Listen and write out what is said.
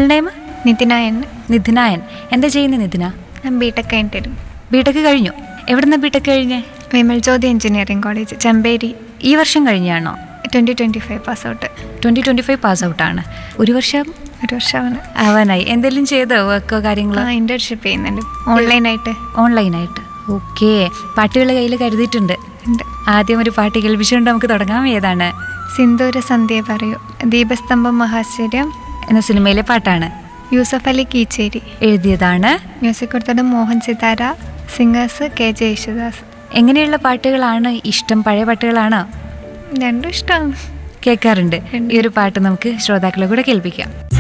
full name നിതിനായൻ നിധിനായൻ എന്താ ചെയ്യുന്നത് നിധിന ഞാൻ ബിടെക് കഴിഞ്ഞിട്ട് വരും ബിടെക് കഴിഞ്ഞു എവിടുന്ന ബിടെക് കഴിഞ്ഞേ വിമൽ ജ്യോതി എഞ്ചിനീയറിംഗ് കോളേജ് ചെമ്പേരി ഈ വർഷം കഴിഞ്ഞാണോ twenty twenty five pass out twenty twenty five pass ഔട്ടാണ് ഒരു വർഷം ഒരു വർഷമാണ് ആവാനായി എന്തെങ്കിലും ചെയ്തോ വർക്കോ കാര്യങ്ങളോ ആ ഇന്റേൺഷിപ്പ് ചെയ്യുന്നുണ്ട് ഓൺലൈനായിട്ട് ഓൺലൈനായിട്ട് ഓക്കെ പാട്ടുകൾ കയ്യിൽ കരുതിയിട്ടുണ്ട് ഉണ്ട് ആദ്യം ഒരു പാട്ട് കേൾപ്പിച്ചുകൊണ്ട് നമുക്ക് തുടങ്ങാം ഏതാണ് സിന്ദൂര സന്ധ്യ പറയൂ ദീപസ്തംഭം മഹാശ്ചര്യം എന്ന സിനിമയിലെ പാട്ടാണ് യൂസഫ് അലി കീച്ചേരി എഴുതിയതാണ് മ്യൂസിക് കൊടുത്തത് Mohan Sithara singers K J Yesudas എങ്ങനെയുള്ള പാട്ടുകളാണ് ഇഷ്ടം പഴയ പാട്ടുകളാണോ രണ്ടും ഇഷ്ടമാണ് കേൾക്കാറുണ്ട് ഈ ഒരു പാട്ട് നമുക്ക് ശ്രോതാക്കളെ കൂടെ കേൾപ്പിക്കാം